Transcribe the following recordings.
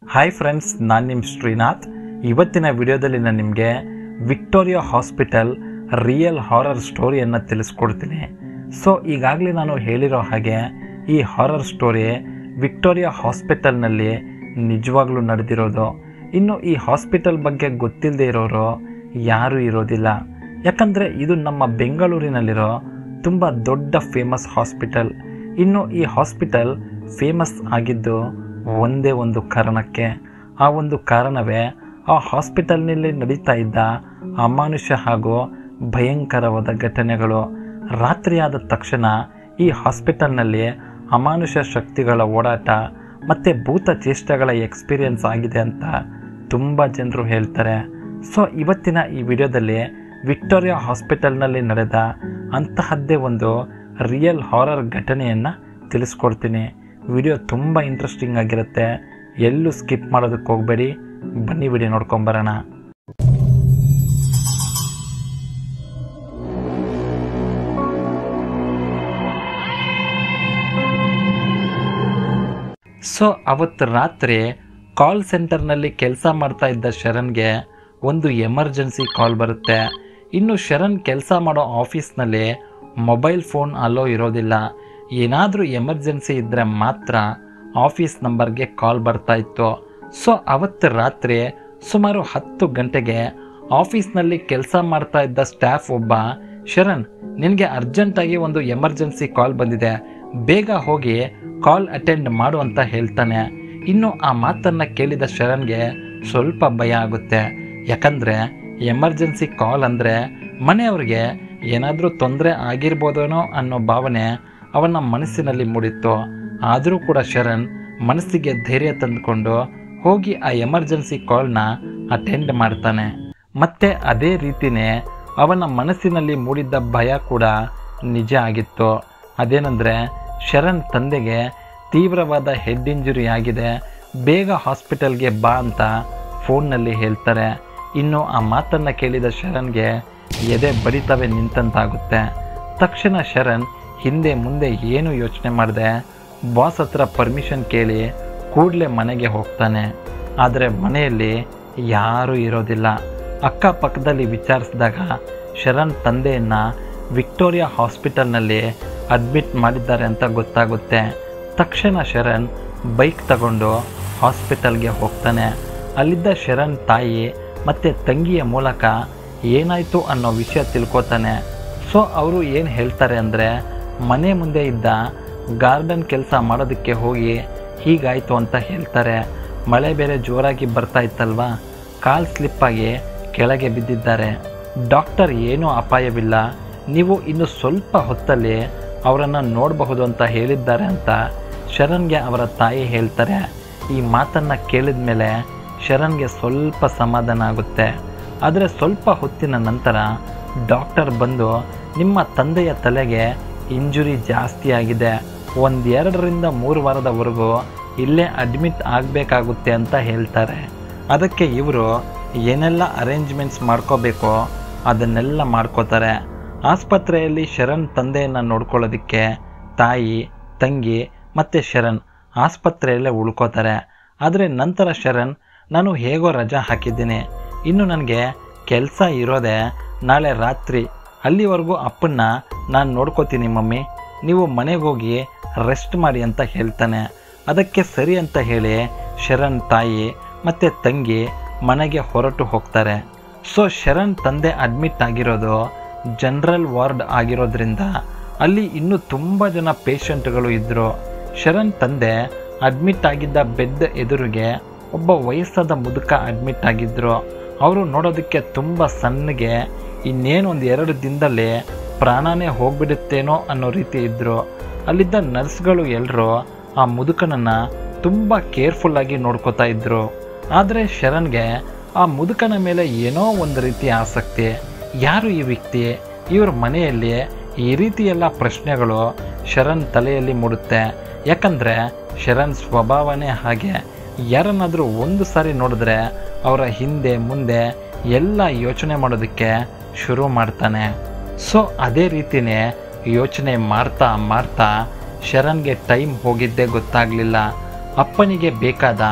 hi friends ನಾನು ನಿಮ್ಮ ಶ್ರೀನಾಥ್ ಇವತ್ತಿನ ವಿಡಿಯೋದಲ್ಲಿ ನಾನು ನಿಮಗೆ ವಿಕ್ಟೋರಿಯಾ ಹಾಸ್ಪಿಟಲ್ ರಿಯಲ್ ಹಾರರ್ ಸ್ಟೋರಿಯನ್ನು ತಿಳಿಸ್ಕೊಡ್ತೀನಿ ಸೊ ಈಗಾಗಲೇ ನಾನು ಹೇಳಿರೋ ಹಾಗೆ ಈ ಹಾರರ್ ಸ್ಟೋರಿ ವಿಕ್ಟೋರಿಯಾ ಹಾಸ್ಪಿಟಲ್ನಲ್ಲಿ ನಿಜವಾಗ್ಲೂ ನಡೆದಿರೋದು ಇನ್ನು ಈ ಹಾಸ್ಪಿಟಲ್ ಬಗ್ಗೆ ಗೊತ್ತಿಲ್ಲದೆ ಇರೋರು ಯಾರೂ ಇರೋದಿಲ್ಲ ಯಾಕಂದರೆ ಇದು ನಮ್ಮ ಬೆಂಗಳೂರಿನಲ್ಲಿರೋ ತುಂಬ ದೊಡ್ಡ ಫೇಮಸ್ ಹಾಸ್ಪಿಟಲ್ ಇನ್ನು ಈ ಹಾಸ್ಪಿಟಲ್ ಫೇಮಸ್ ಆಗಿದ್ದು ಒಂದೇ ಒಂದು ಕಾರಣಕ್ಕೆ ಆ ಒಂದು ಕಾರಣವೇ ಆ ಹಾಸ್ಪಿಟಲ್ನಲ್ಲಿ ನಡೀತಾ ಇದ್ದ ಅಮಾನುಷ್ಯ ಹಾಗೂ ಭಯಂಕರವಾದ ಘಟನೆಗಳು ರಾತ್ರಿಯಾದ ತಕ್ಷಣ ಈ ಹಾಸ್ಪಿಟಲ್ನಲ್ಲಿ ಅಮಾನುಷ್ಯ ಶಕ್ತಿಗಳ ಓಡಾಟ ಮತ್ತು ಭೂತ ಚೇಷ್ಟೆಗಳ ಎಕ್ಸ್ಪೀರಿಯನ್ಸ್ ಆಗಿದೆ ಅಂತ ತುಂಬ ಜನರು ಹೇಳ್ತಾರೆ ಸೊ ಇವತ್ತಿನ ಈ ವಿಡಿಯೋದಲ್ಲಿ ವಿಕ್ಟೋರಿಯಾ ಹಾಸ್ಪಿಟಲ್ನಲ್ಲಿ ನಡೆದ ಅಂತಹದ್ದೇ ಒಂದು ರಿಯಲ್ ಹಾರರ್ ಘಟನೆಯನ್ನು ತಿಳಿಸ್ಕೊಡ್ತೀನಿ ವಿಡಿಯೋ ತುಂಬ ಇಂಟ್ರೆಸ್ಟಿಂಗ್ ಆಗಿರುತ್ತೆ ಎಲ್ಲೂ ಸ್ಕಿಪ್ ಮಾಡೋದಕ್ಕೆ ಹೋಗಬೇಡಿ ಬನ್ನಿ ವಿಡಿಯೋ ನೋಡ್ಕೊಂಬರೋಣ ಸೊ ಅವತ್ತು ರಾತ್ರಿ ಕಾಲ್ ಸೆಂಟರ್ನಲ್ಲಿ ಕೆಲಸ ಮಾಡ್ತಾ ಇದ್ದ ಶರಣ್ಗೆ ಒಂದು ಎಮರ್ಜೆನ್ಸಿ ಕಾಲ್ ಬರುತ್ತೆ ಇನ್ನು ಶರಣ್ ಕೆಲಸ ಮಾಡೋ ಆಫೀಸ್ನಲ್ಲಿ ಮೊಬೈಲ್ ಫೋನ್ ಅಲೋ ಇರೋದಿಲ್ಲ ಏನಾದರೂ ಎಮರ್ಜೆನ್ಸಿ ಇದ್ದರೆ ಮಾತ್ರ ಆಫೀಸ್ ನಂಬರ್ಗೆ ಕಾಲ್ ಬರ್ತಾ ಇತ್ತು ಸೊ ಅವತ್ತು ರಾತ್ರಿ ಸುಮಾರು ಹತ್ತು ಗಂಟೆಗೆ ಆಫೀಸ್ನಲ್ಲಿ ಕೆಲಸ ಮಾಡ್ತಾ ಇದ್ದ ಸ್ಟಾಫ್ ಒಬ್ಬ ಶರಣ್ ನಿನಗೆ ಅರ್ಜೆಂಟಾಗಿ ಒಂದು ಎಮರ್ಜೆನ್ಸಿ ಕಾಲ್ ಬಂದಿದೆ ಬೇಗ ಹೋಗಿ ಕಾಲ್ ಅಟೆಂಡ್ ಮಾಡು ಅಂತ ಹೇಳ್ತಾನೆ ಇನ್ನು ಆ ಮಾತನ್ನು ಕೇಳಿದ ಶರಣ್ಗೆ ಸ್ವಲ್ಪ ಭಯ ಆಗುತ್ತೆ ಯಾಕಂದರೆ ಎಮರ್ಜೆನ್ಸಿ ಕಾಲ್ ಅಂದರೆ ಮನೆಯವ್ರಿಗೆ ಏನಾದರೂ ತೊಂದರೆ ಆಗಿರ್ಬೋದೇನೋ ಅನ್ನೋ ಭಾವನೆ ಅವನ ಮನಸ್ಸಿನಲ್ಲಿ ಮೂಡಿತ್ತು ಆದರೂ ಕೂಡ ಶರಣ್ ಮನಸ್ಸಿಗೆ ಧೈರ್ಯ ತಂದುಕೊಂಡು ಹೋಗಿ ಆ ಎಮರ್ಜೆನ್ಸಿ ಕಾಲ್ನ ಅಟೆಂಡ್ ಮಾಡ್ತಾನೆ ಮತ್ತೆ ಅದೇ ರೀತಿನೇ ಅವನ ಮನಸ್ಸಿನಲ್ಲಿ ಮೂಡಿದ್ದ ಭಯ ಕೂಡ ನಿಜ ಆಗಿತ್ತು ಅದೇನೆಂದರೆ ಶರಣ್ ತಂದೆಗೆ ತೀವ್ರವಾದ ಹೆಡ್ ಇಂಜುರಿ ಆಗಿದೆ ಬೇಗ ಹಾಸ್ಪಿಟಲ್ಗೆ ಬಾ ಅಂತ ಫೋನ್ನಲ್ಲಿ ಹೇಳ್ತಾರೆ ಇನ್ನು ಆ ಮಾತನ್ನು ಕೇಳಿದ ಶರಣ್ಗೆ ಎದೆ ಬಡಿತವೆ ನಿಂತಂತಾಗುತ್ತೆ ತಕ್ಷಣ ಶರಣ್ ಹಿಂದೆ ಮುಂದೆ ಏನು ಯೋಚನೆ ಮಾಡಿದೆ ಬಾಸ್ ಹತ್ರ ಪರ್ಮಿಷನ್ ಕೇಳಿ ಕೂಡಲೇ ಮನೆಗೆ ಹೋಗ್ತಾನೆ ಆದರೆ ಮನೆಯಲ್ಲಿ ಯಾರೂ ಇರೋದಿಲ್ಲ ಅಕ್ಕಪಕ್ಕದಲ್ಲಿ ವಿಚಾರಿಸಿದಾಗ ಶರಣ್ ತಂದೆಯನ್ನು ವಿಕ್ಟೋರಿಯಾ ಹಾಸ್ಪಿಟಲ್ನಲ್ಲಿ ಅಡ್ಮಿಟ್ ಮಾಡಿದ್ದಾರೆ ಅಂತ ಗೊತ್ತಾಗುತ್ತೆ ತಕ್ಷಣ ಶರಣ್ ಬೈಕ್ ತಗೊಂಡು ಹಾಸ್ಪಿಟಲ್ಗೆ ಹೋಗ್ತಾನೆ ಅಲ್ಲಿದ್ದ ಶರಣ್ ತಾಯಿ ಮತ್ತು ತಂಗಿಯ ಮೂಲಕ ಏನಾಯಿತು ಅನ್ನೋ ವಿಷಯ ತಿಳ್ಕೊತಾನೆ ಸೊ ಅವರು ಏನು ಹೇಳ್ತಾರೆ ಅಂದರೆ ಮನೆ ಮುಂದೆ ಇದ್ದ ಗಾರ್ಡನ್ ಕೆಲಸ ಮಾಡೋದಕ್ಕೆ ಹೋಗಿ ಹೀಗಾಯಿತು ಅಂತ ಹೇಳ್ತಾರೆ ಮಳೆ ಬೇರೆ ಜೋರಾಗಿ ಬರ್ತಾ ಇತ್ತಲ್ವಾ ಕಾಲ್ ಸ್ಲಿಪ್ಪಾಗಿ ಕೆಳಗೆ ಬಿದ್ದಿದ್ದಾರೆ ಡಾಕ್ಟರ್ ಏನೂ ಅಪಾಯವಿಲ್ಲ ನೀವು ಇನ್ನು ಸ್ವಲ್ಪ ಹೊತ್ತಲ್ಲಿ ಅವರನ್ನು ನೋಡಬಹುದು ಅಂತ ಹೇಳಿದ್ದಾರೆ ಅಂತ ಶರಣ್ಗೆ ಅವರ ತಾಯಿ ಹೇಳ್ತಾರೆ ಈ ಮಾತನ್ನು ಕೇಳಿದ ಮೇಲೆ ಶರಣ್ಗೆ ಸ್ವಲ್ಪ ಸಮಾಧಾನ ಆಗುತ್ತೆ ಆದರೆ ಸ್ವಲ್ಪ ಹೊತ್ತಿನ ನಂತರ ಡಾಕ್ಟರ್ ಬಂದು ನಿಮ್ಮ ತಂದೆಯ ತಲೆಗೆ ಇಂಜುರಿ ಜಾಸ್ತಿ ಆಗಿದೆ ಒಂದೆರಡರಿಂದ ಮೂರು ವಾರದವರೆಗೂ ಇಲ್ಲೇ ಅಡ್ಮಿಟ್ ಆಗಬೇಕಾಗುತ್ತೆ ಅಂತ ಹೇಳ್ತಾರೆ ಅದಕ್ಕೆ ಇವರು ಏನೆಲ್ಲ ಅರೇಂಜ್ಮೆಂಟ್ಸ್ ಮಾಡ್ಕೋಬೇಕೋ ಅದನ್ನೆಲ್ಲ ಮಾಡ್ಕೋತಾರೆ ಆಸ್ಪತ್ರೆಯಲ್ಲಿ ಶರಣ್ ತಂದೆಯನ್ನು ನೋಡ್ಕೊಳ್ಳೋದಕ್ಕೆ ತಾಯಿ ತಂಗಿ ಮತ್ತು ಶರಣ್ ಆಸ್ಪತ್ರೆಯಲ್ಲೇ ಉಳ್ಕೋತಾರೆ ಆದರೆ ನಂತರ ಶರಣ್ ನಾನು ಹೇಗೋ ರಜಾ ಹಾಕಿದ್ದೀನಿ ಇನ್ನು ನನಗೆ ಕೆಲಸ ಇರೋದೇ ನಾಳೆ ರಾತ್ರಿ ಅಲ್ಲಿವರೆಗೂ ಅಪ್ಪನ್ನ ನಾನು ನೋಡ್ಕೋತೀನಿ ಮಮ್ಮಿ ನೀವು ಮನೆಗೆ ಹೋಗಿ ರೆಸ್ಟ್ ಮಾಡಿ ಅಂತ ಹೇಳ್ತಾನೆ ಅದಕ್ಕೆ ಸರಿ ಅಂತ ಹೇಳಿ ಶರಣ್ ತಾಯಿ ಮತ್ತು ತಂಗಿ ಮನೆಗೆ ಹೊರಟು ಹೋಗ್ತಾರೆ ಸೊ ಶರಣ್ ತಂದೆ ಅಡ್ಮಿಟ್ ಆಗಿರೋದು ಜನರಲ್ ವಾರ್ಡ್ ಆಗಿರೋದ್ರಿಂದ ಅಲ್ಲಿ ಇನ್ನೂ ತುಂಬ ಜನ ಪೇಷಂಟ್ಗಳು ಇದ್ದರು ಶರಣ್ ತಂದೆ ಅಡ್ಮಿಟ್ ಆಗಿದ್ದ ಬೆಡ್ ಎದುರಿಗೆ ಒಬ್ಬ ವಯಸ್ಸಾದ ಮುದುಕ ಅಡ್ಮಿಟ್ ಆಗಿದ್ದರು ಅವರು ನೋಡೋದಕ್ಕೆ ತುಂಬ ಸಣ್ಣಗೆ ಇನ್ನೇನು ಒಂದು ಎರಡು ದಿನದಲ್ಲಿ ಪ್ರಾಣನೇ ಹೋಗ್ಬಿಡುತ್ತೇನೋ ಅನ್ನೋ ರೀತಿ ಇದ್ದರು ಅಲ್ಲಿದ್ದ ನರ್ಸ್ಗಳು ಎಲ್ಲರೂ ಆ ಮುದುಕನನ್ನು ತುಂಬ ಕೇರ್ಫುಲ್ಲಾಗಿ ನೋಡ್ಕೋತಾ ಇದ್ದರು ಆದರೆ ಶರಣ್ಗೆ ಆ ಮುದುಕನ ಮೇಲೆ ಏನೋ ಒಂದು ರೀತಿ ಆಸಕ್ತಿ ಯಾರು ಈ ವ್ಯಕ್ತಿ ಇವ್ರ ಮನೆಯಲ್ಲಿ ಈ ರೀತಿ ಎಲ್ಲ ಪ್ರಶ್ನೆಗಳು ಶರಣ್ ತಲೆಯಲ್ಲಿ ಮೂಡುತ್ತೆ ಯಾಕಂದರೆ ಶರಣ್ ಸ್ವಭಾವನೇ ಹಾಗೆ ಯಾರನ್ನಾದರೂ ಒಂದು ಸಾರಿ ನೋಡಿದ್ರೆ ಅವರ ಹಿಂದೆ ಮುಂದೆ ಎಲ್ಲ ಯೋಚನೆ ಮಾಡೋದಕ್ಕೆ ಶುರು ಮಾಡ್ತಾನೆ ಸೊ ಅದೇ ರೀತಿನೇ ಯೋಚನೆ ಮಾಡ್ತಾ ಮಾಡ್ತಾ ಶರಣ್ಗೆ ಟೈಮ್ ಹೋಗಿದ್ದೇ ಗೊತ್ತಾಗಲಿಲ್ಲ ಅಪ್ಪನಿಗೆ ಬೇಕಾದ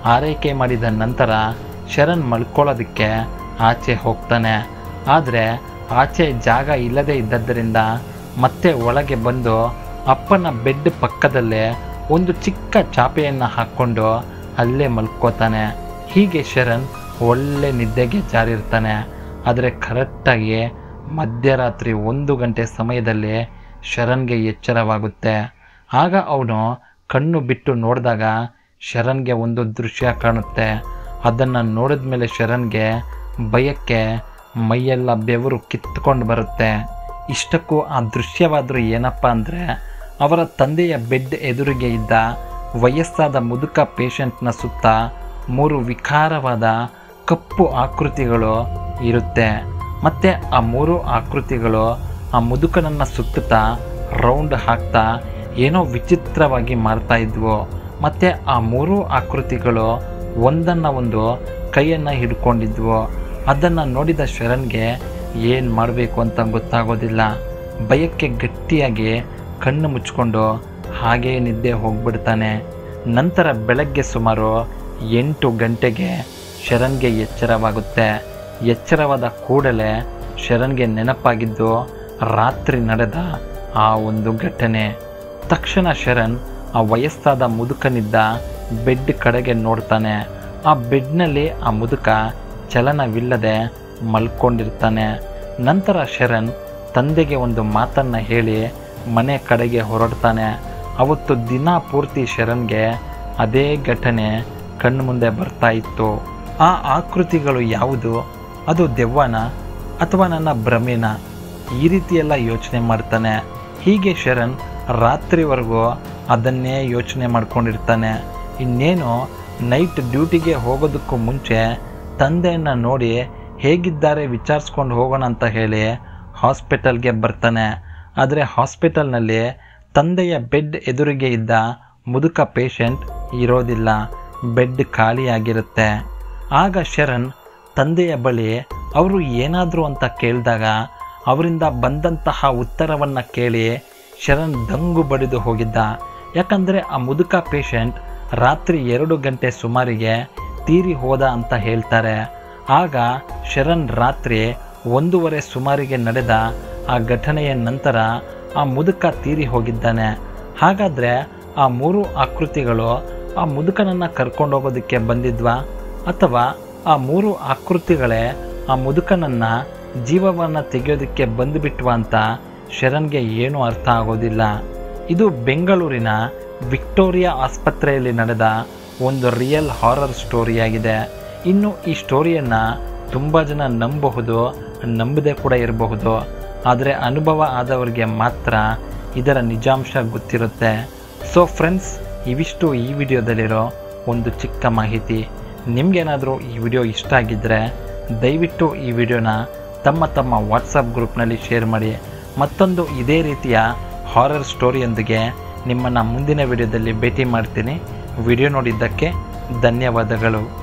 ಆರೈಕೆ ಮಾಡಿದ ನಂತರ ಶರಣ್ ಮಲ್ಕೊಳ್ಳೋದಕ್ಕೆ ಆಚೆ ಹೋಗ್ತಾನೆ ಆದರೆ ಆಚೆ ಜಾಗ ಇಲ್ಲದೇ ಇದ್ದದ್ದರಿಂದ ಮತ್ತೆ ಒಳಗೆ ಬಂದು ಅಪ್ಪನ ಬೆಡ್ ಪಕ್ಕದಲ್ಲೇ ಒಂದು ಚಿಕ್ಕ ಚಾಪೆಯನ್ನು ಹಾಕ್ಕೊಂಡು ಅಲ್ಲೇ ಮಲ್ಕೋತಾನೆ ಹೀಗೆ ಶರಣ್ ಒಳ್ಳೆ ನಿದ್ದೆಗೆ ಜಾರಿರ್ತಾನೆ ಆದರೆ ಕರೆಕ್ಟಾಗಿ ಮಧ್ಯರಾತ್ರಿ ಒಂದು ಗಂಟೆ ಸಮಯದಲ್ಲಿ ಶರಣ್ಗೆ ಎಚ್ಚರವಾಗುತ್ತೆ ಆಗ ಅವನು ಕಣ್ಣು ಬಿಟ್ಟು ನೋಡಿದಾಗ ಶರಣ್ಗೆ ಒಂದು ದೃಶ್ಯ ಕಾಣುತ್ತೆ ಅದನ್ನು ನೋಡಿದ ಮೇಲೆ ಶರಣ್ಗೆ ಭಯಕ್ಕೆ ಮೈಯೆಲ್ಲ ಬೆವರು ಕಿತ್ಕೊಂಡು ಬರುತ್ತೆ ಇಷ್ಟಕ್ಕೂ ಆ ದೃಶ್ಯವಾದರೂ ಏನಪ್ಪ ಅಂದರೆ ಅವರ ತಂದೆಯ ಬೆಡ್ ಎದುರಿಗೆ ಇದ್ದ ವಯಸ್ಸಾದ ಮುದುಕ ಪೇಷಂಟ್ನ ಸುತ್ತ ಮೂರು ವಿಕಾರವಾದ ಕಪ್ಪು ಆಕೃತಿಗಳು ಇರುತ್ತೆ ಮತ್ತು ಆ ಮೂರು ಆಕೃತಿಗಳು ಆ ಮುದುಕನನ್ನು ಸುತ್ತುತ್ತಾ ರೌಂಡ್ ಹಾಕ್ತಾ ಏನೋ ವಿಚಿತ್ರವಾಗಿ ಮಾಡ್ತಾ ಇದ್ವು ಮತ್ತು ಆ ಮೂರು ಆಕೃತಿಗಳು ಒಂದನ್ನು ಒಂದು ಕೈಯನ್ನು ಹಿಡ್ಕೊಂಡಿದ್ವು ಅದನ್ನು ನೋಡಿದ ಶರಣ್ಗೆ ಏನು ಮಾಡಬೇಕು ಅಂತ ಗೊತ್ತಾಗೋದಿಲ್ಲ ಭಯಕ್ಕೆ ಗಟ್ಟಿಯಾಗಿ ಕಣ್ಣು ಮುಚ್ಕೊಂಡು ಹಾಗೇ ನಿದ್ದೆ ಹೋಗ್ಬಿಡ್ತಾನೆ ನಂತರ ಬೆಳಗ್ಗೆ ಸುಮಾರು ಎಂಟು ಗಂಟೆಗೆ ಶರಣ್ಗೆ ಎಚ್ಚರವಾಗುತ್ತೆ ಎಚ್ಚರವಾದ ಕೂಡಲೇ ಶರಣ್ಗೆ ನೆನಪಾಗಿದ್ದು ರಾತ್ರಿ ನಡೆದ ಆ ಒಂದು ಘಟನೆ ತಕ್ಷಣ ಶರಣ್ ಆ ವಯಸ್ಸಾದ ಮುದುಕನಿದ್ದ ಬೆಡ್ ಕಡೆಗೆ ನೋಡ್ತಾನೆ ಆ ಬೆಡ್ನಲ್ಲಿ ಆ ಮುದುಕ ಚಲನವಿಲ್ಲದೆ ಮಲ್ಕೊಂಡಿರ್ತಾನೆ ನಂತರ ಶರಣ್ ತಂದೆಗೆ ಒಂದು ಮಾತನ್ನು ಹೇಳಿ ಮನೆ ಕಡೆಗೆ ಹೊರಡ್ತಾನೆ ಅವತ್ತು ದಿನ ಪೂರ್ತಿ ಶರಣ್ಗೆ ಅದೇ ಘಟನೆ ಕಣ್ಮುಂದೆ ಬರ್ತಾ ಇತ್ತು ಆ ಆಕೃತಿಗಳು ಯಾವುದು ಅದು ದೆವ್ವನ ಅಥವಾ ನನ್ನ ಭ್ರಮೆನ ಈ ರೀತಿಯೆಲ್ಲ ಯೋಚನೆ ಮಾಡ್ತಾನೆ ಹೀಗೆ ಶರಣ್ ರಾತ್ರಿವರೆಗೂ ಅದನ್ನೇ ಯೋಚನೆ ಮಾಡ್ಕೊಂಡಿರ್ತಾನೆ ಇನ್ನೇನು ನೈಟ್ ಡ್ಯೂಟಿಗೆ ಹೋಗೋದಕ್ಕೂ ಮುಂಚೆ ತಂದೆಯನ್ನು ನೋಡಿ ಹೇಗಿದ್ದಾರೆ ವಿಚಾರಿಸ್ಕೊಂಡು ಹೋಗೋಣ ಅಂತ ಹೇಳಿ ಹಾಸ್ಪಿಟಲ್ಗೆ ಬರ್ತಾನೆ ಆದರೆ ಹಾಸ್ಪಿಟಲ್ನಲ್ಲಿ ತಂದೆಯ ಬೆಡ್ ಎದುರಿಗೆ ಇದ್ದ ಮುದುಕ ಪೇಷಂಟ್ ಇರೋದಿಲ್ಲ ಬೆಡ್ ಖಾಲಿಯಾಗಿರುತ್ತೆ ಆಗ ಶರಣ್ ತಂದೆಯ ಬಳಿ ಅವರು ಏನಾದರೂ ಅಂತ ಕೇಳಿದಾಗ ಅವರಿಂದ ಬಂದಂತಹ ಉತ್ತರವನ್ನು ಕೇಳಿ ಶರಣ್ ದಂಗು ಬಡಿದು ಹೋಗಿದ್ದ ಯಾಕಂದರೆ ಆ ಮುದುಕ ಪೇಷಂಟ್ ರಾತ್ರಿ ಎರಡು ಗಂಟೆ ಸುಮಾರಿಗೆ ತೀರಿ ಹೋದ ಅಂತ ಹೇಳ್ತಾರೆ ಆಗ ಶರಣ್ ರಾತ್ರಿ ಒಂದೂವರೆ ಸುಮಾರಿಗೆ ನಡೆದ ಆ ಘಟನೆಯ ನಂತರ ಆ ಮುದುಕ ತೀರಿ ಹೋಗಿದ್ದಾನೆ ಹಾಗಾದರೆ ಆ ಮೂರು ಆಕೃತಿಗಳು ಆ ಮುದುಕನನ್ನು ಕರ್ಕೊಂಡು ಹೋಗೋದಕ್ಕೆ ಬಂದಿದ್ವಾ ಅಥವಾ ಆ ಮೂರು ಆಕೃತಿಗಳೇ ಆ ಮುದುಕನನ್ನ ಜೀವವನ್ನು ತೆಗೆಯೋದಕ್ಕೆ ಬಂದುಬಿಟ್ವಾ ಅಂತ ಶರಣ್ಗೆ ಏನೂ ಅರ್ಥ ಆಗೋದಿಲ್ಲ ಇದು ಬೆಂಗಳೂರಿನ ವಿಕ್ಟೋರಿಯಾ ಆಸ್ಪತ್ರೆಯಲ್ಲಿ ನಡೆದ ಒಂದು ರಿಯಲ್ ಹಾರರ್ ಸ್ಟೋರಿಯಾಗಿದೆ ಇನ್ನು ಈ ಸ್ಟೋರಿಯನ್ನು ತುಂಬ ಜನ ನಂಬಬಹುದು ನಂಬದೇ ಕೂಡ ಇರಬಹುದು ಆದರೆ ಅನುಭವ ಆದವರಿಗೆ ಮಾತ್ರ ಇದರ ನಿಜಾಂಶ ಗೊತ್ತಿರುತ್ತೆ ಸೊ ಫ್ರೆಂಡ್ಸ್ ಇವಿಷ್ಟು ಈ ವಿಡಿಯೋದಲ್ಲಿರೋ ಒಂದು ಚಿಕ್ಕ ಮಾಹಿತಿ ನಿಮಗೇನಾದರೂ ಈ ವಿಡಿಯೋ ಇಷ್ಟ ಆಗಿದ್ದರೆ ದಯವಿಟ್ಟು ಈ ವಿಡಿಯೋನ ತಮ್ಮ ತಮ್ಮ ವಾಟ್ಸಪ್ ಗ್ರೂಪ್ನಲ್ಲಿ ಶೇರ್ ಮಾಡಿ ಮತ್ತೊಂದು ಇದೇ ರೀತಿಯ ಹಾರರ್ ಸ್ಟೋರಿಯೊಂದಿಗೆ ನಿಮ್ಮನ್ನು ಮುಂದಿನ ವಿಡಿಯೋದಲ್ಲಿ ಭೇಟಿ ಮಾಡ್ತೀನಿ ವಿಡಿಯೋ ನೋಡಿದ್ದಕ್ಕೆ ಧನ್ಯವಾದಗಳು